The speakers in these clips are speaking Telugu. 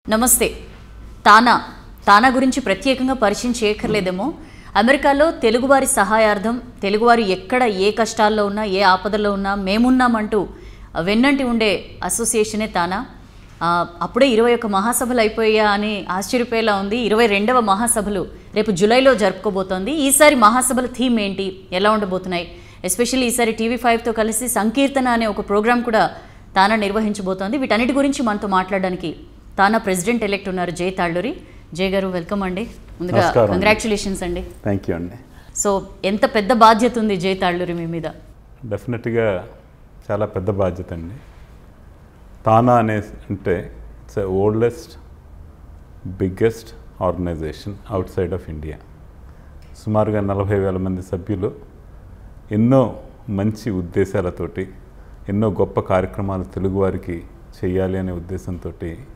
నమస్తే తానా తానా గురించి ప్రత్యేకంగా పరిచయం చేయక్కర్లేదేమో అమెరికాలో తెలుగువారి సహాయార్థం తెలుగువారు ఎక్కడ ఏ కష్టాల్లో ఉన్నా ఏ ఆపదల్లో ఉన్నా మేమున్నామంటూ వెన్నంటి ఉండే అసోసియేషనే తానా ఆ, అప్పుడే ఇరవై ఒక్క మహాసభలు అయిపోయా అని ఆశ్చర్యపోయేలా ఉంది ఇరవై రెండవ మహాసభలు రేపు జూలైలో జరుపుకోబోతోంది ఈసారి మహాసభల థీమ్ ఏంటి ఎలా ఉండబోతున్నాయి ఎస్పెషల్లీ ఈసారి టీవీ ఫైవ్తో కలిసి సంకీర్తన అనే ఒక ప్రోగ్రాం కూడా తానా నిర్వహించబోతోంది వీటన్నిటి గురించి మనతో మాట్లాడడానికి తానా ప్రెసిడెంట్ ఎలెక్ట్ ఉన్నారు జై తాళ్ళూరి జై గారు వెల్కమ్ అండి ముందుగా నమస్కారం. కంగ్రాచులేషన్స్ అండి థ్యాంక్ యూ అండి సో ఎంత పెద్ద బాధ్యత ఉంది జై తాళ్ళూరి మీ మీద డెఫినెట్గా చాలా పెద్ద బాధ్యత అండి తానా అనే అంటే it's oldest biggest organization outside of India సుమారుగా నలభై వేల మంది సభ్యులు ఎన్నో మంచి ఉద్దేశాలతోటి ఎన్నో గొప్ప కార్యక్రమాలు తెలుగువారికి చేయాలి అనే ఉద్దేశంతో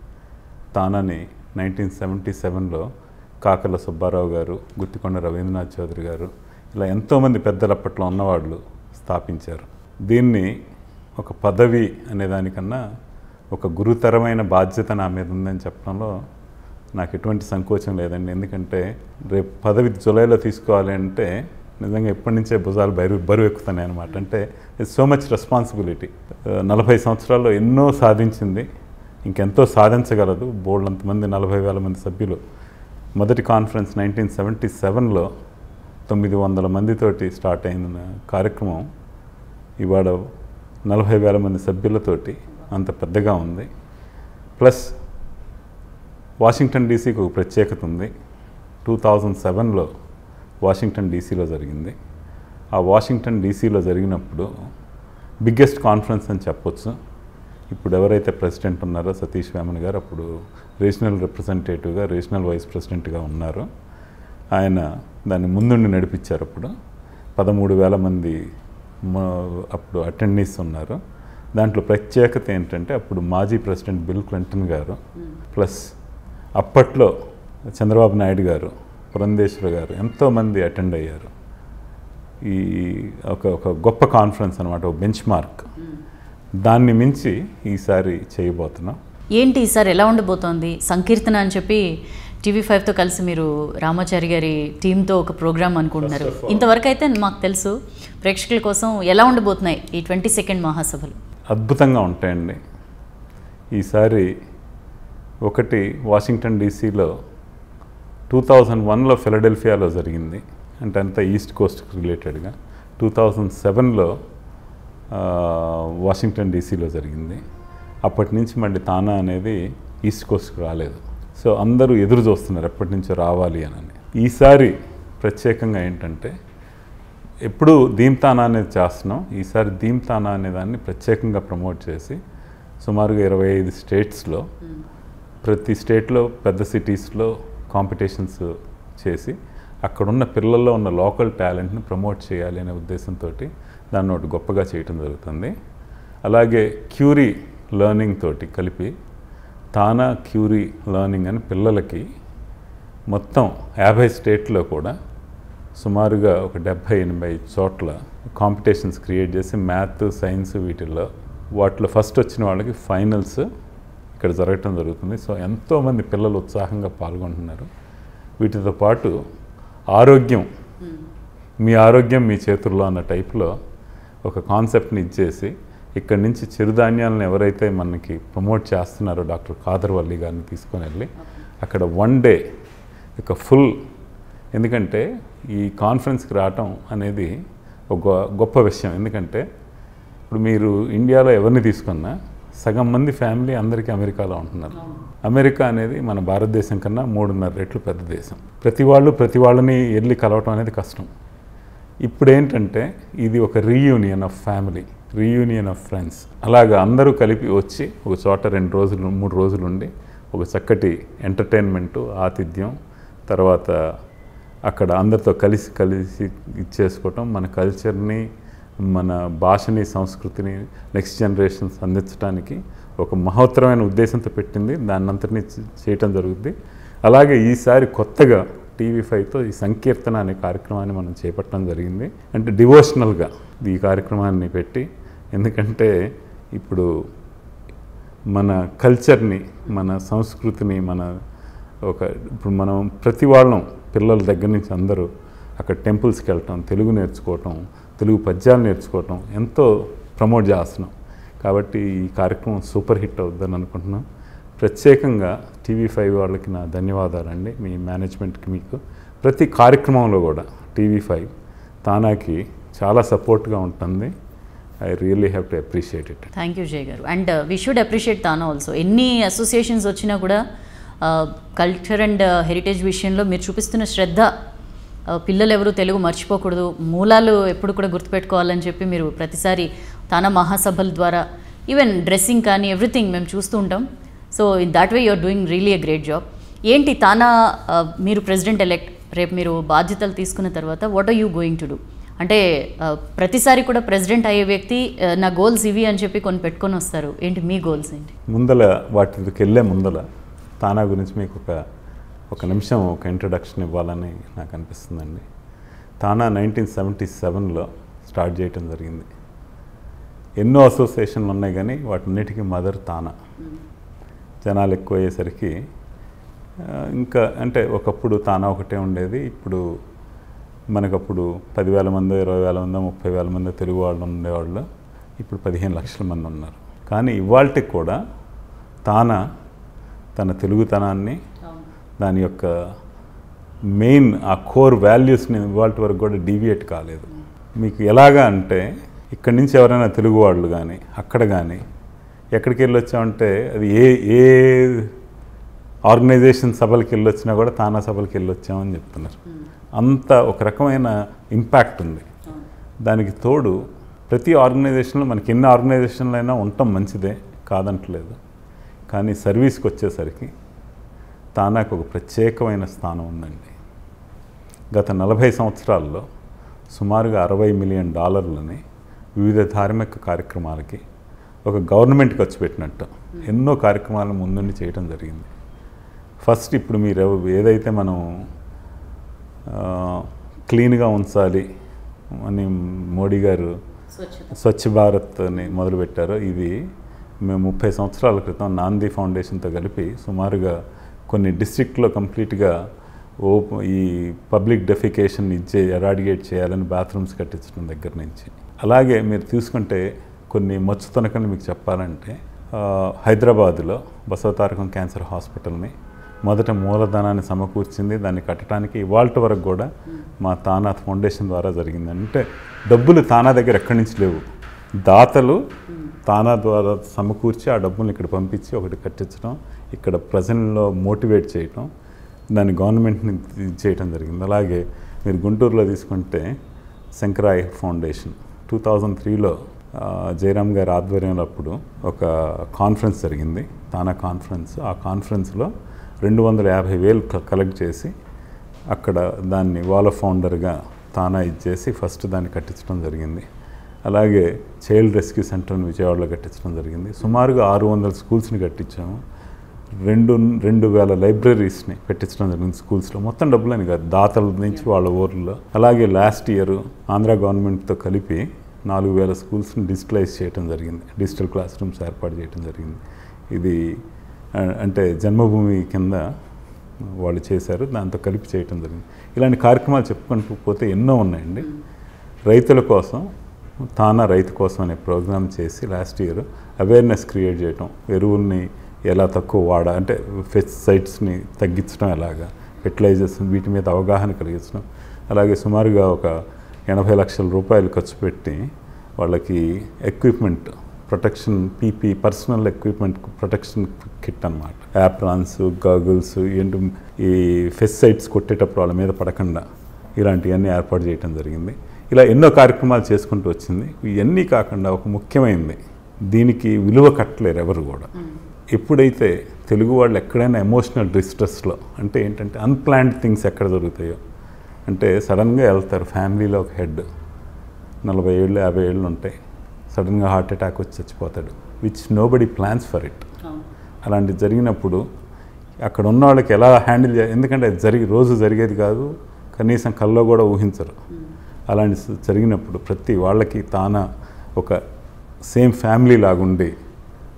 తానని నైన్టీన్ సెవెంటీ సెవెన్లో కాకల సుబ్బారావు గారు గుత్తికొండ రవీంద్రనాథ్ చౌదరి గారు ఇలా ఎంతోమంది పెద్దలు అప్పట్లో ఉన్నవాళ్ళు స్థాపించారు దీన్ని ఒక పదవి అనే దానికన్నా ఒక గురుతరమైన బాధ్యత నా మీద ఉందని చెప్పడంలో నాకు ఎటువంటి సంకోచం లేదండి ఎందుకంటే రేపు పదవి జులైలో తీసుకోవాలి అంటే నిజంగా ఎప్పటి నుంచే భుజాలు బరువు బరువు ఎక్కుతున్నాయి అనమాట అంటే ఇట్స్ సో మచ్ రెస్పాన్సిబిలిటీ నలభై సంవత్సరాల్లో ఎన్నో సాధించింది ఇంకెంతో సాధించగలదు బోల్డ్ అంతమంది నలభై వేల మంది సభ్యులు మొదటి కాన్ఫరెన్స్ నైన్టీన్ సెవెంటీ సెవెన్లో తొమ్మిది వందల మందితోటి స్టార్ట్ అయిన కార్యక్రమం ఇవాళ నలభై వేల మంది సభ్యులతోటి అంత పెద్దగా ఉంది ప్లస్ వాషింగ్టన్ డీసీకి ఒక ప్రత్యేకత ఉంది టూ థౌజండ్ సెవెన్లో వాషింగ్టన్ డీసీలో జరిగింది ఆ వాషింగ్టన్ డీసీలో జరిగినప్పుడు బిగ్గెస్ట్ కాన్ఫరెన్స్ అని చెప్పొచ్చు ఇప్పుడు ఎవరైతే ప్రెసిడెంట్ ఉన్నారో సతీష్ వేమన్ గారు అప్పుడు రీజనల్ రిప్రజెంటేటివ్గా రీజనల్ వైస్ ప్రెసిడెంట్గా ఉన్నారు ఆయన దాన్ని ముందుండి నడిపించారు అప్పుడు పదమూడు వేల మంది మ- అప్పుడు అటెండీస్ ఉన్నారు దాంట్లో ప్రత్యేకత ఏంటంటే అప్పుడు మాజీ ప్రెసిడెంట్ బిల్ క్లింటన్ గారు ప్లస్ అప్పట్లో చంద్రబాబు నాయుడు గారు పురంధేశ్వర గారు ఎంతోమంది అటెండ్ అయ్యారు ఈ ఒక ఒక గొప్ప కాన్ఫరెన్స్ అనమాట ఒక బెంచ్ మార్క్ దాన్ని మించి ఈసారి చేయబోతున్నాం ఏంటి ఈసారి ఎలా ఉండబోతోంది సంకీర్తన అని చెప్పి టీవీ ఫైవ్తో కలిసి మీరు రామాచారి గారి టీంతో ఒక ప్రోగ్రామ్ అనుకుంటున్నారు First of all- ఇంతవరకు అయితే మాకు తెలుసు ప్రేక్షకుల కోసం ఎలా ఉండబోతున్నాయి ఈ ట్వంటీ సెకండ్ మహాసభలు అద్భుతంగా ఉంటాయండి ఈసారి ఒకటి వాషింగ్టన్ డీసీలో టూ థౌజండ్ వన్లో ఫిలడెల్ఫియాలో జరిగింది అంటే అంతా ఈస్ట్ కోస్ట్కి రిలేటెడ్గా టూ థౌజండ్ సెవెన్లో వాషింగ్టన్ డీసీలో జరిగింది అప్పటి నుంచి మళ్ళీ తానా అనేది ఈస్ట్ కోస్ట్కి రాలేదు సో అందరూ ఎదురు చూస్తున్నారు ఎప్పటి నుంచో రావాలి అని ఈసారి ప్రత్యేకంగా ఏంటంటే ఎప్పుడు దీమ్తానా అనేది చేస్తున్నాం ఈసారి దీమ్తానా అనే దాన్ని ప్రత్యేకంగా ప్రమోట్ చేసి సుమారుగా ఇరవై ఐదు స్టేట్స్లో ప్రతి స్టేట్లో పెద్ద సిటీస్లో కాంపిటీషన్స్ చేసి అక్కడున్న పిల్లల్లో ఉన్న లోకల్ టాలెంట్ని ప్రమోట్ చేయాలి అనే ఉద్దేశంతో దాన్ని ఒకటి గొప్పగా చేయటం జరుగుతుంది అలాగే క్యూరీ లెర్నింగ్ తోటి కలిపి తానా క్యూరీ లెర్నింగ్ అని పిల్లలకి మొత్తం యాభై స్టేట్లో కూడా సుమారుగా ఒక డెబ్భై ఎనభై చోట్ల కాంపిటీషన్స్ క్రియేట్ చేసి మ్యాథ్ సైన్స్ వీటిల్లో వాటిలో ఫస్ట్ వచ్చిన వాళ్ళకి ఫైనల్స్ ఇక్కడ జరగటం జరుగుతుంది సో ఎంతోమంది పిల్లలు ఉత్సాహంగా పాల్గొంటున్నారు వీటితో పాటు ఆరోగ్యం మీ ఆరోగ్యం మీ చేతుల్లో అన్న టైప్లో ఒక కాన్సెప్ట్ని ఇచ్చేసి ఇక్కడి నుంచి చిరుధాన్యాలను ఎవరైతే మనకి ప్రమోట్ చేస్తున్నారో డాక్టర్ కాదర్వల్లి గారిని తీసుకొని వెళ్ళి అక్కడ వన్ డే ఒక ఫుల్ ఎందుకంటే ఈ కాన్ఫరెన్స్కి రావటం అనేది ఒక గొ- గొప్ప విషయం ఎందుకంటే ఇప్పుడు మీరు ఇండియాలో ఎవరిని తీసుకున్నా సగం మంది ఫ్యామిలీ అందరికీ అమెరికాలో ఉంటున్నారు అమెరికా అనేది మన భారతదేశం కన్నా మూడున్నర రెట్లు పెద్ద దేశం ప్రతి వాళ్ళు ప్రతి వాళ్ళని వెళ్ళి కలవటం అనేది కష్టం ఇప్పుడు ఏంటంటే ఇది ఒక reunion of family reunion of friends అలాగా అందరూ కలిపి వచ్చి ఒక చోట రెండు రోజులు మూడు రోజులు ఉండి ఒక చక్కటి ఎంటర్టైన్మెంటు ఆతిథ్యం తర్వాత అక్కడ అందరితో కలిసి కలిసి ఇచ్చేసుకోవటం మన కల్చర్ని మన భాషని సంస్కృతిని నెక్స్ట్ జనరేషన్స్ అందించడానికి ఒక మహోత్తరమైన ఉద్దేశంతో పెట్టింది దాన్ని అంతటినీ చే- చేయటం జరుగుద్ది అలాగే ఈసారి కొత్తగా టీవీ ఫైవ్తో ఈ సంకీర్తన అనే కార్యక్రమాన్ని మనం చేపట్టడం జరిగింది అంటే డివోషనల్గా ఈ కార్యక్రమాన్ని పెట్టి ఎందుకంటే ఇప్పుడు మన కల్చర్ని మన సంస్కృతిని మన ఒక ఇప్పుడు మనం ప్రతి వాళ్ళం పిల్లల దగ్గర నుంచి అందరూ అక్కడ టెంపుల్స్కి వెళ్ళటం తెలుగు నేర్చుకోవటం తెలుగు పద్యాలు నేర్చుకోవటం ఎంతో ప్రమోట్ చేస్తున్నాం కాబట్టి ఈ కార్యక్రమం సూపర్ హిట్ అవుద్దని అనుకుంటున్నాం ప్రత్యేకంగా టీవీ ఫైవ్ వాళ్ళకి నా ధన్యవాదాలండి మీ మేనేజ్మెంట్కి మీకు ప్రతి కార్యక్రమంలో కూడా టీవీ ఫైవ్ తానాకి చాలా సపోర్ట్గా ఉంటుంది I really have to appreciate it thank you Jay గారు and we should appreciate TANA also ఎన్ని అసోసియేషన్స్ వచ్చినా కూడా కల్చర్ అండ్ హెరిటేజ్ విషయంలో మీరు చూపిస్తున్న శ్రద్ధ ఆ, పిల్లలు ఎవరు తెలుగు మర్చిపోకూడదు మూలాలు ఎప్పుడు కూడా గుర్తుపెట్టుకోవాలని చెప్పి మీరు ప్రతిసారి తానా మహాసభల ద్వారా ఈవెన్ డ్రెస్సింగ్ కానీ ఎవ్రీథింగ్ మేము చూస్తూ ఉంటాం so in that way you are doing really a great job ఏంటి తానా ఆ, మీరు ప్రెసిడెంట్ ఎలెక్ట్ రేపు మీరు బాధ్యతలు తీసుకున్న తర్వాత what are you going to do అంటే ఆ, ప్రతిసారి కూడా ప్రెసిడెంట్ అయ్యే వ్యక్తి ఆ, నా గోల్స్ ఇవి అని చెప్పి కొన్ని పెట్టుకొని వస్తారు ఏంటి మీ గోల్స్ ఏంటి ముందల వాటికి వెళ్ళే ముందల తానా గురించి మీకు ఒక ఒక నిమిషం ఒక ఇంట్రడక్షన్ ఇవ్వాలని నాకు అనిపిస్తుందండి తానా నైన్టీన్ సెవెంటీ సెవెన్లో స్టార్ట్ చేయటం జరిగింది ఎన్నో అసోసియేషన్లు ఉన్నాయి కానీ వాటన్నిటికీ మదర్ తానా జనాలు ఎక్కువ అయ్యేసరికి ఆ, ఇంకా అంటే ఒకప్పుడు తానా ఒకటే ఉండేది ఇప్పుడు మనకప్పుడు పదివేల మంది ఇరవై వేల మంది ముప్పై వేల మంది తెలుగు వాళ్ళు ఉండేవాళ్ళు ఇప్పుడు పదిహేను లక్షల మంది ఉన్నారు కానీ ఇవాళకి కూడా తానా తన తెలుగుతనాన్ని దాని యొక్క మెయిన్ ఆ కోర్ వాల్యూస్ని ఇవాళ వరకు కూడా డీవియేట్ కాలేదు మీకు ఎలాగా అంటే ఇక్కడి నుంచి ఎవరైనా తెలుగు వాళ్ళు కానీ అక్కడ కానీ ఎక్కడికి వెళ్ళి వచ్చామంటే అది ఏ ఏ ఆర్గనైజేషన్ సభలకు వెళ్ళొచ్చినా కూడా తానా సభలకు వెళ్ళొచ్చామని చెప్తున్నారు అంత ఒక రకమైన ఇంపాక్ట్ ఉంది దానికి తోడు ప్రతి ఆర్గనైజేషన్లో మనకి ఎన్ని ఆర్గనైజేషన్లు అయినా ఉండటం మంచిదే కాదంటలేదు కానీ సర్వీస్కి వచ్చేసరికి తానాకు ఒక ప్రత్యేకమైన స్థానం ఉందండి గత నలభై సంవత్సరాల్లో సుమారుగా అరవై మిలియన్ డాలర్లని వివిధ ధార్మిక కార్యక్రమాలకి ఒక గవర్నమెంట్ ఖర్చు పెట్టినట్టు ఎన్నో కార్యక్రమాలను ముందుండి చేయడం జరిగింది ఫస్ట్ ఇప్పుడు మీరు ఎవ- ఏదైతే మనం ఆ, క్లీన్గా ఉంచాలి అని మోడీ గారు స్వచ్ఛ భారత్ అని మొదలుపెట్టారో ఇది మేము ముప్పై సంవత్సరాల క్రితం నాంది ఫౌండేషన్తో కలిపి సుమారుగా కొన్ని డిస్ట్రిక్ట్లో కంప్లీట్గా ఓ ఈ పబ్లిక్ డెఫికేషన్ ఇచ్చే ఎరాడిగేట్ చేయాలని బాత్రూమ్స్ కట్టించడం దగ్గర నుంచి అలాగే మీరు తీసుకుంటే కొన్ని మచ్చు తొనకని మీకు చెప్పాలంటే ఆ, హైదరాబాదులో బసవతారకం క్యాన్సర్ హాస్పిటల్ని మొదట మూలధనాన్ని సమకూర్చింది దాన్ని కట్టడానికి ఇవాళ వరకు కూడా మా తానా ఫౌండేషన్ ద్వారా జరిగింది అంటే డబ్బులు తానా దగ్గర ఎక్కడి నుంచి లేవు దాతలు తానా ద్వారా సమకూర్చి ఆ డబ్బుల్ని ఇక్కడ పంపించి ఒకటి కట్టించడం ఇక్కడ ప్రజల్లో మోటివేట్ చేయటం దాన్ని గవర్నమెంట్ని ఇది చేయటం జరిగింది అలాగే మీరు గుంటూరులో తీసుకుంటే శంకరాయ్ ఫౌండేషన్ టూ థౌజండ్ త్రీలో జయరామ్ గారి ఆధ్వర్యంలో అప్పుడు ఒక కాన్ఫరెన్స్ జరిగింది తానా కాన్ఫరెన్స్ ఆ కాన్ఫరెన్స్లో రెండు వందల యాభై వేలు క- కలెక్ట్ చేసి అక్కడ దాన్ని వాళ్ళ ఫౌండర్గా తానా ఇచ్చేసి ఫస్ట్ దాన్ని కట్టించడం జరిగింది అలాగే చైల్డ్ రెస్క్యూ సెంటర్ని విజయవాడలో కట్టించడం జరిగింది సుమారుగా ఆరు వందల స్కూల్స్ని కట్టించాము రెండు రెండు వేల లైబ్రరీస్ని పెట్టించడం జరిగింది స్కూల్స్లో మొత్తం డబ్బులని కాదు దాతల నుంచి వాళ్ళ ఊర్లో అలాగే లాస్ట్ ఇయర్ ఆంధ్ర గవర్నమెంట్తో కలిపి నాలుగు వేల స్కూల్స్ని డిజిటలైజ్ చేయడం జరిగింది డిజిటల్ క్లాస్ రూమ్స్ ఏర్పాటు చేయడం జరిగింది ఇది ఆ, అంటే జన్మభూమి కింద వాళ్ళు చేశారు దాంతో కలిపి చేయటం జరిగింది ఇలాంటి కార్యక్రమాలు చెప్పుకుంటూ పోతే ఎన్నో ఉన్నాయండి రైతుల కోసం తానా రైతు కోసం అనే ప్రోగ్రామ్ చేసి లాస్ట్ ఇయర్ అవేర్నెస్ క్రియేట్ చేయటం ఎరువుల్ని ఎలా తక్కువ వాడ అంటే పెస్టిసైడ్స్ని తగ్గించడం ఎలాగా ఫెర్టిలైజర్స్ వీటి మీద అవగాహన కలిగించడం అలాగే సుమారుగా ఒక ఎనభై లక్షల రూపాయలు ఖర్చు పెట్టి వాళ్ళకి equipment protection PP personal equipment protection kit అనమాట యాప్రాన్స్ గాగుల్స్ ఏంటి ఈ ఫెస్సైట్స్ కొట్టేటప్పుడు వాళ్ళ మీద పడకుండా ఇలాంటివన్నీ ఏర్పాటు చేయడం జరిగింది ఇలా ఎన్నో కార్యక్రమాలు చేసుకుంటూ వచ్చింది ఇవన్నీ కాకుండా ఒక ముఖ్యమైనది దీనికి విలువ కట్టలేరు ఎవరు కూడా ఎప్పుడైతే తెలుగు వాళ్ళు ఎక్కడైనా ఎమోషనల్ డిస్ట్రెస్లో అంటే ఏంటంటే అన్ప్లాన్డ్ థింగ్స్ ఎక్కడ జరుగుతాయో అంటే సడన్గా వెళ్తారు ఫ్యామిలీలో ఒక హెడ్ నలభై ఏళ్ళు యాభై ఏళ్ళు ఉంటాయి సడన్గా హార్ట్ అటాక్ వచ్చి చచ్చిపోతాడు which nobody plans for it అలాంటి జరిగినప్పుడు అక్కడ ఉన్న వాళ్ళకి ఎలా హ్యాండిల్ చేయాలి ఎందుకంటే అది జరిగి రోజు జరిగేది కాదు కనీసం కల్లో కూడా ఊహించరు అలాంటి స- జరిగినప్పుడు ప్రతి వాళ్ళకి తాన ఒక సేమ్ ఫ్యామిలీ లాగుండి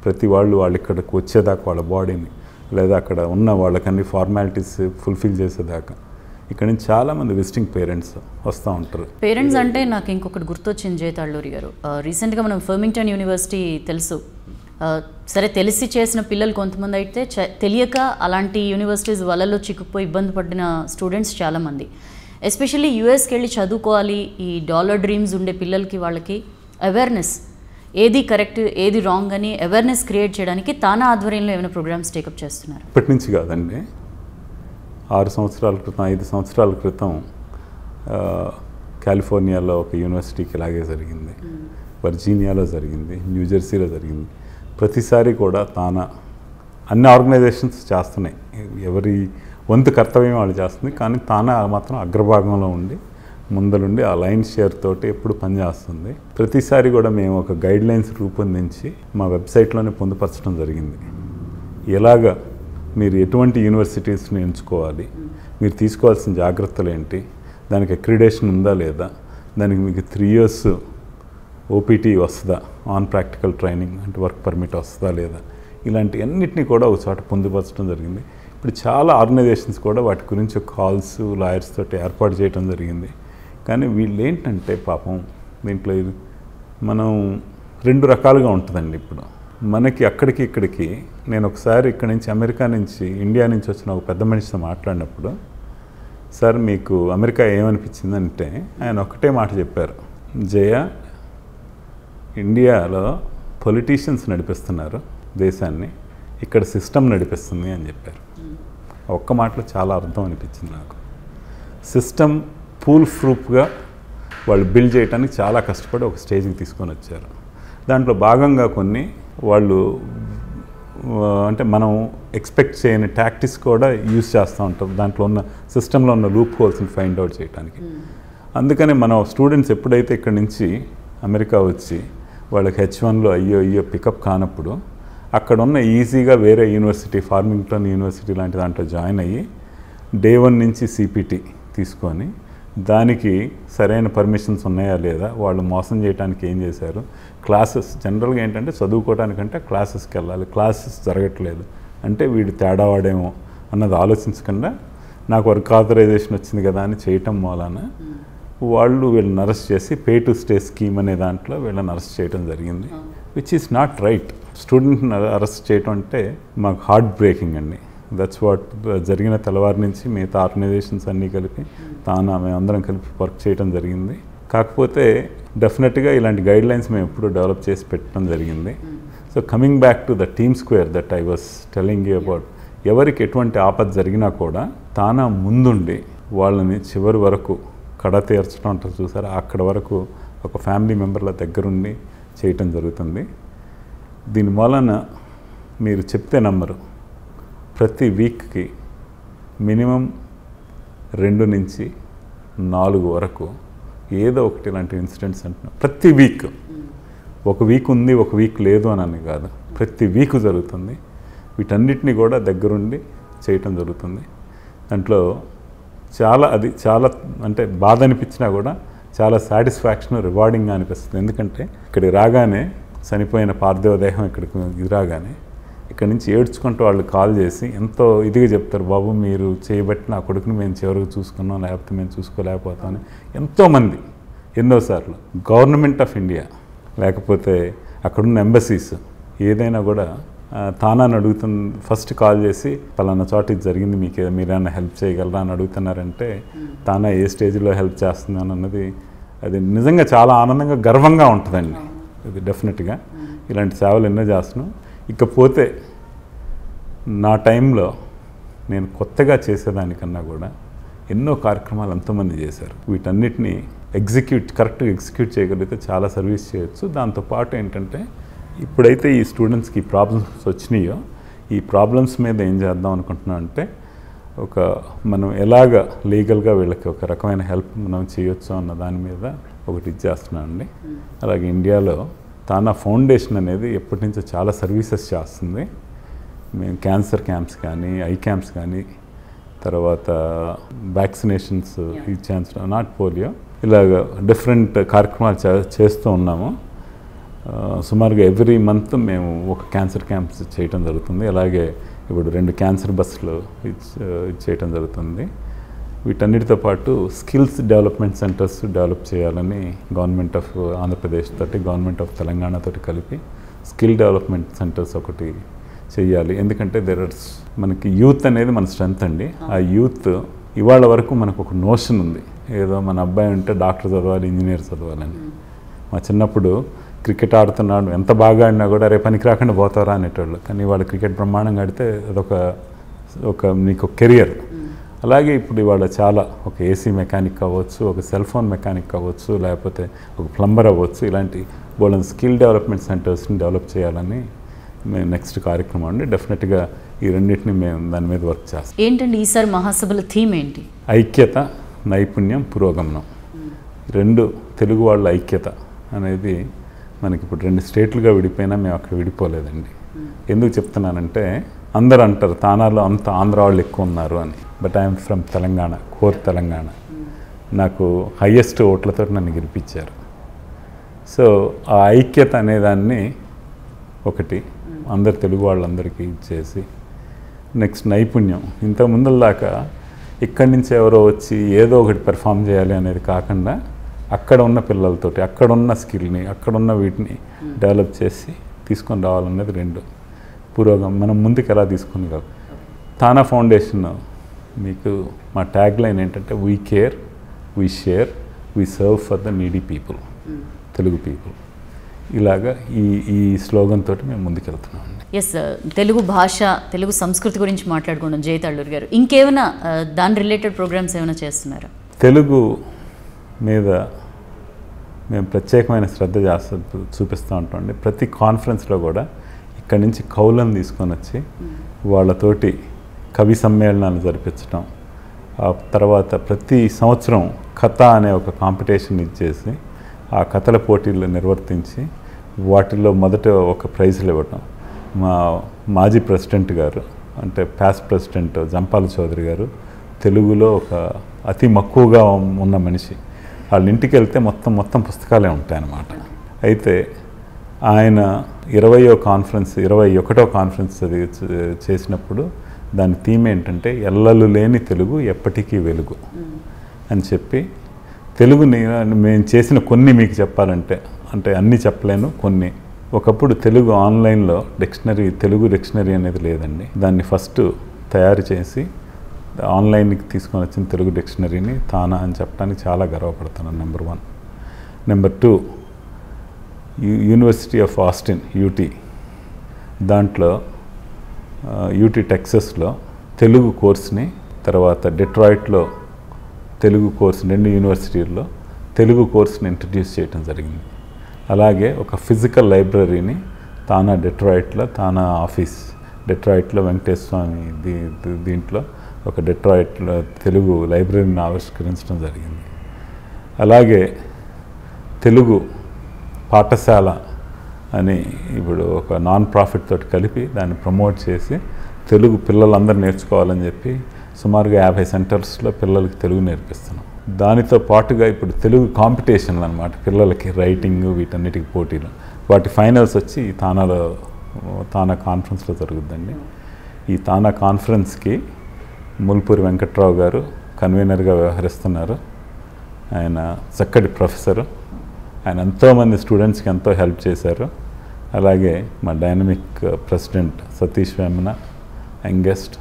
ప్రతి వాళ్ళు వాళ్ళు ఇక్కడికి వచ్చేదాకా వాళ్ళ బాడీని లేదా అక్కడ ఉన్న వాళ్ళకన్ని ఫార్మాలిటీస్ ఫుల్ఫిల్ చేసేదాకా ఇక్కడ నుంచి చాలామంది విజిటింగ్ పేరెంట్స్ వస్తూ ఉంటారు పేరెంట్స్ అంటే నాకు ఇంకొకటి గుర్తొచ్చింది జయతాళ్ళూరి గారు ఆ, రీసెంట్గా మనం ఫర్మింగ్టన్ యూనివర్సిటీ తెలుసు ఆ, సరే తెలిసి చేసిన పిల్లలు కొంతమంది అయితే చ- తెలియక అలాంటి యూనివర్సిటీస్ వలలో చిక్కుపోయి ఇబ్బంది పడిన స్టూడెంట్స్ చాలామంది ఎస్పెషల్లీ యూఎస్కి వెళ్ళి చదువుకోవాలి ఈ డాలర్ డ్రీమ్స్ ఉండే పిల్లలకి వాళ్ళకి అవేర్నెస్ ఏది కరెక్ట్ ఏది రాంగ్ అని అవేర్నెస్ క్రియేట్ చేయడానికి తానా ఆధ్వర్యంలో ఏమైనా ప్రోగ్రామ్స్ టేకప్ చేస్తున్నారు ఇప్పటి నుంచి కాదండి ఆరు సంవత్సరాల క్రితం ఐదు సంవత్సరాల క్రితం ఆ, కాలిఫోర్నియాలో ఒక యూనివర్సిటీకి ఇలాగే జరిగింది వర్జీనియాలో జరిగింది న్యూజెర్సీలో జరిగింది ప్రతిసారి కూడా తాన అన్ని ఆర్గనైజేషన్స్ చేస్తున్నాయి ఎవరి వంతు కర్తవ్యం వాళ్ళు చేస్తుంది కానీ తాన మాత్రం అగ్రభాగంలో ఉండి ముందలుండి ఆ లైన్ షేర్ తోటి ఎప్పుడు పనిచేస్తుంది ప్రతిసారి కూడా మేము ఒక గైడ్ లైన్స్ రూపొందించి మా వెబ్సైట్లోనే పొందుపరచడం జరిగింది ఎలాగ మీరు ఎటువంటి యూనివర్సిటీస్ని ఎంచుకోవాలి మీరు తీసుకోవాల్సిన జాగ్రత్తలు ఏంటి దానికి అక్రిడేషన్ ఉందా లేదా దానికి మీకు త్రీ ఇయర్స్ ఓపీటీ వస్తుందా ఆన్ ప్రాక్టికల్ ట్రైనింగ్ అంటే వర్క్ పర్మిట్ వస్తుందా లేదా ఇలాంటి అన్నిటినీ కూడా ఒక చోట పొందుపరచడం జరిగింది ఇప్పుడు చాలా ఆర్గనైజేషన్స్ కూడా వాటి గురించి కాల్స్ లాయర్స్ తోటి ఏర్పాటు చేయడం జరిగింది కానీ వీళ్ళు ఏంటంటే పాపం దీంట్లో ఇది మనం రెండు రకాలుగా ఉంటుందండి ఇప్పుడు మనకి అక్కడికి ఇక్కడికి నేను ఒకసారి ఇక్కడ నుంచి అమెరికా నుంచి ఇండియా నుంచి వచ్చిన ఒక పెద్ద మనిషితో మాట్లాడినప్పుడు సార్ మీకు అమెరికా ఏమనిపించిందంటే ఆయన ఒకటే మాట చెప్పారు జయ ఇండియాలో పొలిటీషియన్స్ నడిపిస్తున్నారు దేశాన్ని ఇక్కడ సిస్టమ్ నడిపిస్తుంది అని చెప్పారు ఆ ఒక్క మాటలో చాలా అర్థం అనిపించింది నాకు సిస్టమ్ పూల్ ప్రూఫ్గా వాళ్ళు బిల్డ్ చేయడానికి చాలా కష్టపడి ఒక స్టేజ్కి తీసుకొని వచ్చారు దాంట్లో భాగంగా కొన్ని వాళ్ళు ఆ, అంటే మనం ఎక్స్పెక్ట్ చేయని టాక్టిక్స్ కూడా యూస్ చేస్తూ ఉంటాం దాంట్లో ఉన్న సిస్టంలో ఉన్న లూప్ హోల్స్ని ఫైండ్ అవుట్ చేయడానికి అందుకని మనం స్టూడెంట్స్ ఎప్పుడైతే ఇక్కడి నుంచి అమెరికా వచ్చి వాళ్ళకి హెచ్ వన్లో అయ్యో అయ్యో పికప్ కానప్పుడు అక్కడ ఉన్న ఈజీగా వేరే యూనివర్సిటీ ఫార్మింగ్టన్ యూనివర్సిటీ లాంటి దాంట్లో జాయిన్ అయ్యి డే వన్ నుంచి సిపిటి తీసుకొని దానికి సరైన పర్మిషన్స్ ఉన్నాయా లేదా వాళ్ళు మోసం చేయడానికి ఏం చేశారు క్లాసెస్ జనరల్గా ఏంటంటే చదువుకోవడానికంటే క్లాసెస్కి వెళ్ళాలి క్లాసెస్ జరగట్లేదు అంటే వీడు తేడా వాడేమో అన్నది ఆలోచించకుండా నాకు వర్క్ ఆథరైజేషన్ వచ్చింది కదా అని చేయటం మూలాన వాళ్ళు వీళ్ళని అరెస్ట్ చేసి పే టు స్టే స్కీమ్ అనే దాంట్లో వీళ్ళని అరెస్ట్ చేయడం జరిగింది విచ్ ఈస్ నాట్ రైట్ స్టూడెంట్ని అరెస్ట్ చేయడం అంటే మాకు హార్ట్ బ్రేకింగ్ అండి దట్స్ వాట్ జరిగిన తెల్లవారి నుంచి మిగతా ఆర్గనైజేషన్స్ అన్నీ కలిపి తాను మేమందరం కలిపి వర్క్ చేయడం జరిగింది కాకపోతే డెఫినెట్గా ఇలాంటి గైడ్ లైన్స్ మేము ఎప్పుడు డెవలప్ చేసి పెట్టడం జరిగింది so coming back to the team square that I was telling you about ఎవరికి ఎటువంటి ఆపద జరిగినా కూడా తానా ముందుండి వాళ్ళని చివరి వరకు కడ తీర్చడం అంటారు చూసారా అక్కడ వరకు ఒక ఫ్యామిలీ మెంబర్ల దగ్గరుండి చేయటం జరుగుతుంది దీని వలన మీరు చెప్తే నమ్మరు ప్రతి వీక్కి మినిమం రెండు నుంచి నాలుగు వరకు ఏదో ఒకటి ఇలాంటి ఇన్సిడెంట్స్ అంటున్నాం ప్రతి వీక్ ఒక వీక్ ఉంది ఒక వీక్ లేదు అని అని కాదు ప్రతి వీక్ జరుగుతుంది వీటన్నిటిని కూడా దగ్గరుండి చేయటం జరుగుతుంది దాంట్లో చాలా అది చాలా అంటే బాధ అనిపించినా కూడా చాలా సాటిస్ఫాక్షన్ రివార్డింగ్గా అనిపిస్తుంది ఎందుకంటే ఇక్కడికి రాగానే చనిపోయిన పార్థివ దేహం ఇక్కడికి ఇది రాగానే ఇక్కడ నుంచి ఏడ్చుకుంటూ వాళ్ళు కాల్ చేసి ఎంతో ఇదిగా చెప్తారు బాబు మీరు చేయబట్టి నా కొడుకుని మేము చివరికి చూసుకున్నాం లేకపోతే మేము చూసుకోలేకపోతామని ఎంతోమంది ఎన్నోసార్లు గవర్నమెంట్ ఆఫ్ ఇండియా లేకపోతే అక్కడున్న ఎంబసీస్ ఏదైనా కూడా ఆ, తానాన్ని అడుగుతున్న ఫస్ట్ కాల్ చేసి పలానా చోట ఇది జరిగింది మీకు ఏ- మీరేమైనా హెల్ప్ చేయగలరా అని అడుగుతున్నారంటే తానా ఏ స్టేజ్లో హెల్ప్ చేస్తుంది అని అన్నది అది నిజంగా చాలా ఆనందంగా గర్వంగా ఉంటుందండి ఇది డెఫినెట్గా ఇలాంటి సేవలు ఎన్నో చేస్తున్నాం ఇకపోతే నా టైంలో నేను కొత్తగా చేసేదానికన్నా కూడా ఎన్నో కార్యక్రమాలు ఎంతోమంది చేశారు వీటన్నిటిని ఎగ్జిక్యూట్ కరెక్ట్గా ఎగ్జిక్యూట్ చేయగలిగితే చాలా సర్వీస్ చేయొచ్చు దాంతోపాటు ఏంటంటే ఇప్పుడైతే ఈ స్టూడెంట్స్కి ఈ ప్రాబ్లమ్స్ వచ్చినాయో ఈ ప్రాబ్లమ్స్ మీద ఏం చేద్దాం అనుకుంటున్నాం అంటే ఒక మనం ఎలాగ లీగల్గా వీళ్ళకి ఒక రకమైన హెల్ప్ మనం చేయొచ్చు అన్న దాని మీద ఒకటి ఇచ్చేస్తున్నాం అండి అలాగే ఇండియాలో తానా ఫౌండేషన్ అనేది ఎప్పటి నుంచో చాలా సర్వీసెస్ చేస్తుంది మేము క్యాన్సర్ క్యాంప్స్ కానీ ఐ క్యాంప్స్ కానీ తర్వాత వ్యాక్సినేషన్స్ ఈ ఛాన్స్ నాట్ పోలియో ఇలాగ డిఫరెంట్ కార్యక్రమాలు చే- చేస్తూ ఉన్నాము ఆ, సుమారుగా ఎవ్రీ మంత్ మేము ఒక క్యాన్సర్ క్యాంప్స్ చేయటం జరుగుతుంది అలాగే ఇప్పుడు రెండు క్యాన్సర్ బస్సులు ఇచ్- ఇది చేయటం జరుగుతుంది వీటన్నిటితో పాటు స్కిల్స్ డెవలప్మెంట్ సెంటర్స్ డెవలప్ చేయాలని గవర్నమెంట్ ఆఫ్ ఆంధ్రప్రదేశ్ తోటి గవర్నమెంట్ ఆఫ్ తెలంగాణ తోటి కలిపి స్కిల్ డెవలప్మెంట్ సెంటర్స్ ఒకటి చేయాలి ఎందుకంటే దెర్ ఆర్స్ మనకి యూత్ అనేది మన స్ట్రెంత్ అండి ఆ యూత్ ఇవాళ వరకు మనకు ఒక నోషన్ ఉంది ఏదో మన అబ్బాయి ఉంటే డాక్టర్ చదవాలి ఇంజనీర్ చదవాలని మా చిన్నప్పుడు క్రికెట్ ఆడుతున్నాడు ఎంత బాగా ఆడినా కూడా రేపు పనికి రాకుండా పోతారా అనేటోళ్ళు కానీ వాళ్ళు క్రికెట్ బ్రహ్మాండంగా ఆడితే అదొక ఒక మీకు కెరియర్ అలాగే ఇప్పుడు ఇవాళ చాలా ఒక ఏసీ మెకానిక్ అవ్వచ్చు ఒక సెల్ ఫోన్ మెకానిక్ అవ్వచ్చు లేకపోతే ఒక ప్లంబర్ అవ్వచ్చు ఇలాంటి వాళ్ళని స్కిల్ డెవలప్మెంట్ సెంటర్స్ని డెవలప్ చేయాలని మేము నెక్స్ట్ కార్యక్రమం అండి డెఫినెట్గా ఈ రెండింటిని మేము దాని మీద వర్క్ చేస్తాం ఏంటండి ఈసారి మహాసభల థీమ్ ఏంటి ఐక్యత నైపుణ్యం పురోగమనం రెండు తెలుగు వాళ్ళ ఐక్యత అనేది మనకి ఇప్పుడు రెండు స్టేట్లుగా విడిపోయినా మేము అక్కడ విడిపోలేదండి ఎందుకు చెప్తున్నానంటే అందరూ అంటారు తానాలో అంత ఆంధ్ర వాళ్ళు ఎక్కువ ఉన్నారు అని but I'm from Telangana core Telangana నాకు హయ్యెస్ట్ ఓట్లతో నన్ను గెలిపించారు సో ఆ ఐక్యత అనేదాన్ని ఒకటి అందరు తెలుగు వాళ్ళందరికీ ఇచ్చేసి నెక్స్ట్ నైపుణ్యం ఇంత ముందులాగా ఇక్కడి నుంచి ఎవరో వచ్చి ఏదో ఒకటి పెర్ఫామ్ చేయాలి అనేది కాకుండా అక్కడ ఉన్న పిల్లలతోటి అక్కడ ఉన్న స్కిల్ని అక్కడ ఉన్న వీటిని డెవలప్ చేసి తీసుకొని రావాలన్నది రెండు పురోగం మనం ముందుకు ఎలా తీసుకుని కాదు తానా ఫౌండేషన్ మీకు మా ట్యాగ్ లైన్ ఏంటంటే we care we share we serve for the needy people Telugu people ఇలాగా ఈ ఈ స్లోగన్ తోటి మేము ముందుకెళ్తున్నాం అండి ఎస్ తెలుగు భాష తెలుగు సంస్కృతి గురించి మాట్లాడుకున్నాం జయత్ అల్లూరి గారు ఇంకేమైనా ఆ, దాని రిలేటెడ్ ప్రోగ్రామ్స్ ఏమైనా చేస్తున్నారా తెలుగు మీద మేము ప్రత్యేకమైన శ్రద్ధ చేస్తూ చూపిస్తూ ఉంటామండి ప్రతి కాన్ఫరెన్స్లో కూడా ఇక్కడి నుంచి కవులను తీసుకొని వచ్చి వాళ్ళతోటి కవి సమ్మేళనాలు జరిపించడం ఆ తర్వాత ప్రతి సంవత్సరం కథ అనే ఒక కాంపిటీషన్ ఇచ్చేసి ఆ కథల పోటీలు నిర్వర్తించి వాటిల్లో మొదట ఒక ప్రైజ్లు ఇవ్వటం మా మాజీ ప్రెసిడెంట్ గారు అంటే పాస్ట్ ప్రెసిడెంట్ జంపాల చౌదరి గారు తెలుగులో ఒక అతి మక్కువగా ఉన్న మనిషి వాళ్ళ ఇంటికి వెళ్తే మొత్తం మొత్తం పుస్తకాలే ఉంటాయన్నమాట అయితే ఆయన ఇరవయో కాన్ఫరెన్స్ ఇరవై ఒకటో కాన్ఫరెన్స్ అది చే- చేసినప్పుడు దాని థీమ్ ఏంటంటే ఎల్లలు లేని తెలుగు ఎప్పటికీ వెలుగు అని చెప్పి తెలుగుని మేము చేసిన కొన్ని మీకు చెప్పాలంటే అంటే అన్నీ చెప్పలేను కొన్ని ఒకప్పుడు తెలుగు ఆన్లైన్లో డిక్షనరీ తెలుగు డిక్షనరీ అనేది లేదండి దాన్ని ఫస్ట్ తయారు చేసి ఆన్లైన్కి తీసుకొని వచ్చిన తెలుగు డిక్షనరీని తానా అని చెప్పడానికి చాలా గర్వపడుతున్నాను number one number two university of Austin UT దాంట్లో యూటీ టెక్సస్లో తెలుగు కోర్స్ని తర్వాత డెట్రాయిట్లో తెలుగు కోర్స్ రెండు యూనివర్సిటీల్లో తెలుగు కోర్స్ని ఇంట్రడ్యూస్ చేయడం జరిగింది అలాగే ఒక ఫిజికల్ లైబ్రరీని తానా డెట్రాయిట్లో తానా ఆఫీస్ డెట్రాయిట్లో వెంకటేశ్వర స్వామి దీ దీ- దీంట్లో ఒక డెట్రాయిట్లో తెలుగు లైబ్రరీని ఆవిష్కరించడం జరిగింది అలాగే తెలుగు పాఠశాల అని ఇప్పుడు ఒక నాన్ ప్రాఫిట్ తోటి కలిపి దాన్ని ప్రమోట్ చేసి తెలుగు పిల్లలందరూ నేర్చుకోవాలని చెప్పి సుమారుగా యాభై సెంటర్స్లో పిల్లలకి తెలుగు నేర్పిస్తున్నాం దానితో పాటుగా ఇప్పుడు తెలుగు కాంపిటీషన్లు అనమాట పిల్లలకి రైటింగ్ వీటన్నిటికి పోటీలు వాటి ఫైనల్స్ వచ్చి ఈ తానాలో తానా కాన్ఫరెన్స్లో జరుగుద్దండి ఈ తానా కాన్ఫరెన్స్కి ముల్పూరి వెంకట్రావు గారు కన్వీనర్గా వ్యవహరిస్తున్నారు ఆయన చక్కటి ప్రొఫెసరు ఆయన ఎంతోమంది స్టూడెంట్స్కి ఎంతో హెల్ప్ చేశారు అలాగే మా dynamic president Satish Vemana youngest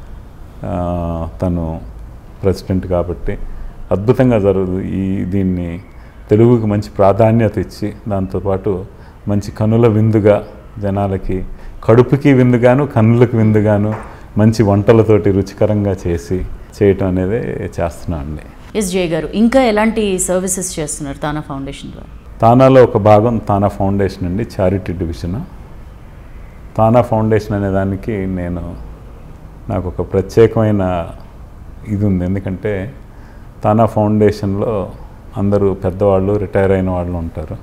తను ప్రెసిడెంట్ కాబట్టి అద్భుతంగా జరుగు ఈ దీన్ని తెలుగుకి మంచి ప్రాధాన్యత ఇచ్చి దాంతోపాటు మంచి కనుల విందుగా జనాలకి కడుపుకి విందుగాను కన్నులకు విందుగాను మంచి వంటలతోటి రుచికరంగా చేసి చేయటం అనేది చేస్తున్నాం అండి ఎస్ జయ గారు ఇంకా ఎలాంటి సర్వీసెస్ చేస్తున్నారు తానా ఫౌండేషన్ ద్వారా తానాలో ఒక భాగం తానా ఫౌండేషన్ అండి చారిటీ డివిజన్ తానా ఫౌండేషన్ అనే దానికి నేను నాకు ఒక ప్రత్యేకమైన ఇది ఉంది ఎందుకంటే తానా ఫౌండేషన్లో అందరూ పెద్దవాళ్ళు రిటైర్ అయిన వాళ్ళు ఉంటారు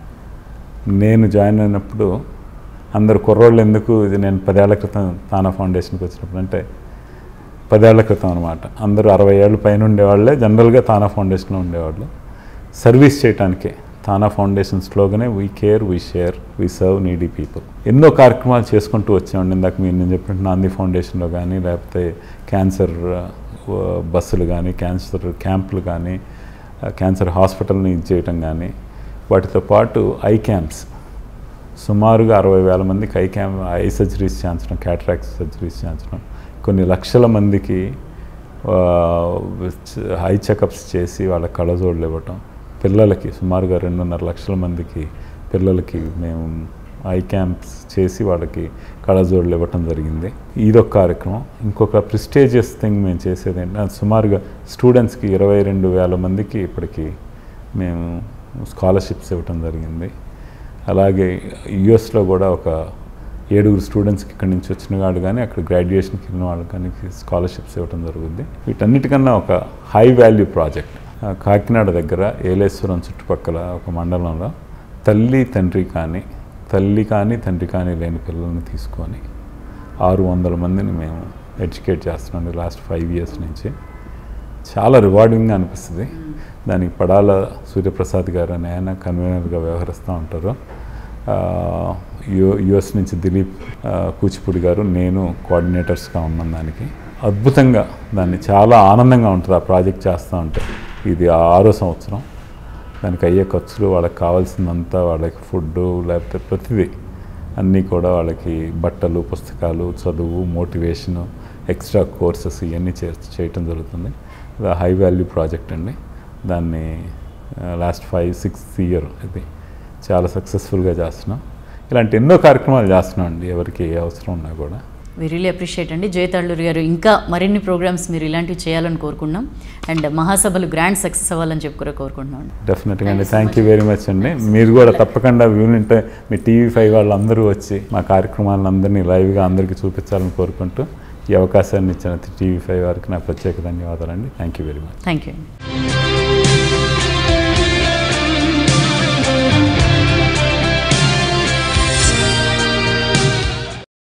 నేను జాయిన్ అయినప్పుడు అందరు కుర్రోళ్ళు ఎందుకు ఇది నేను పదేళ్ల క్రితం తానా ఫౌండేషన్కి వచ్చినప్పుడు అంటే పదేళ్ల క్రితం అనమాట అందరూ అరవై ఏళ్ళ పైన ఉండేవాళ్ళే జనరల్గా తానా ఫౌండేషన్లో ఉండేవాళ్ళు సర్వీస్ చేయటానికే తానా ఫౌండేషన్ స్లోగనే we care we share we serve needy people ఎన్నో కార్యక్రమాలు చేసుకుంటూ వచ్చామండి ఇందాక మీరు నేను చెప్పినట్టు నాంది ఫౌండేషన్లో కానీ లేకపోతే క్యాన్సర్ ఆ, బస్సులు కానీ క్యాన్సర్ క్యాంపులు కానీ ఆ, క్యాన్సర్ హాస్పిటల్ని ఇది చేయటం కానీ వాటితో పాటు ఐ క్యాంప్స్ సుమారుగా అరవై వేల మందికి ఐ క్యామ్ ఐ సర్జరీస్ చేయించడం క్యాటరాక్స్ సర్జరీస్ చేయించడం కొన్ని లక్షల మందికి ఆ, ఐ చెకప్స్ చేసి వాళ్ళ కళ్ళజోడులు ఇవ్వటం పిల్లలకి సుమారుగా రెండున్నర లక్షల మందికి పిల్లలకి మేము ఐ క్యాంప్స్ చేసి వాళ్ళకి కళ్ళజోడులు ఇవ్వటం జరిగింది ఇదొక కార్యక్రమం ఇంకొక ప్రిస్టేజియస్ థింగ్ మేము చేసేది ఏంటంటే సుమారుగా స్టూడెంట్స్కి ఇరవై రెండు వేల మందికి ఇప్పటికి మేము స్కాలర్షిప్స్ ఇవ్వటం జరిగింది అలాగే యుఎస్లో కూడా ఒక ఏడుగురు స్టూడెంట్స్కి ఇక్కడి నుంచి వచ్చిన వాళ్ళు కానీ అక్కడ గ్రాడ్యుయేషన్కి వెళ్ళిన వాళ్ళు కానీ స్కాలర్షిప్స్ ఇవ్వడం జరుగుద్ది వీటన్నిటికన్నా ఒక హై వాల్యూ ప్రాజెక్ట్ ఆ, కాకినాడ దగ్గర ఏలేశ్వరం చుట్టుపక్కల ఒక మండలంలో తల్లి తండ్రి కానీ తల్లి కానీ తండ్రి కానీ లేని పిల్లల్ని తీసుకొని ఆరు వందల మందిని మేము ఎడ్యుకేట్ చేస్తున్నాం లాస్ట్ ఫైవ్ ఇయర్స్ నుంచి చాలా రివార్డింగ్గా అనిపిస్తుంది దానికి పడాల సూర్యప్రసాద్ గారు అని ఆయన కన్వీనర్గా వ్యవహరిస్తూ ఉంటారు ఆ, యు యుఎస్ నుంచి దిలీప్ ఆ, కూచిపూడి గారు నేను కోఆర్డినేటర్స్గా ఉన్నాం దానికి అద్భుతంగా దాన్ని చాలా ఆనందంగా ఉంటుంది ఆ ప్రాజెక్ట్ చేస్తూ ఉంటే ఇది ఆరో సంవత్సరం దానికి అయ్యే ఖర్చులు వాళ్ళకి కావాల్సిందంతా వాళ్ళకి ఫుడ్ లేకపోతే ప్రతిదీ అన్నీ కూడా వాళ్ళకి బట్టలు పుస్తకాలు చదువు మోటివేషను ఎక్స్ట్రా కోర్సెస్ ఇవన్నీ చే చేయటం జరుగుతుంది ఇది హై వాల్యూ ప్రాజెక్ట్ అండి దాన్ని లాస్ట్ ఫైవ్ సిక్స్ ఇయర్ ఇది చాలా సక్సెస్ఫుల్గా చేస్తున్నాం ఇలాంటి ఎన్నో కార్యక్రమాలు చేస్తున్నాం అండి ఎవరికి ఏ అవసరం ఉన్నా కూడా వి రియలీ అప్రిషియేట్ అండి జయతాళ్ళూరి గారు ఇంకా మరిన్ని ప్రోగ్రామ్స్ మీరు ఇలాంటివి చేయాలని కోరుకున్నాం అండ్ మహాసభలు గ్రాండ్ సక్సెస్ అవ్వాలని చెప్పి కూడా కోరుకుంటున్నాం డెఫినెట్గా అండి థ్యాంక్ యూ వెరీ మచ్ అండి మీరు కూడా తప్పకుండా వీలుంటే మీ టీవీ ఫైవ్ వాళ్ళందరూ వచ్చి మా కార్యక్రమాలను అందరినీ లైవ్గా అందరికీ చూపించాలని కోరుకుంటూ ఈ అవకాశాన్ని ఇచ్చిన టీవీ ఫైవ్ వారికి నా ప్రత్యేక ధన్యవాదాలండి thank you very much thank you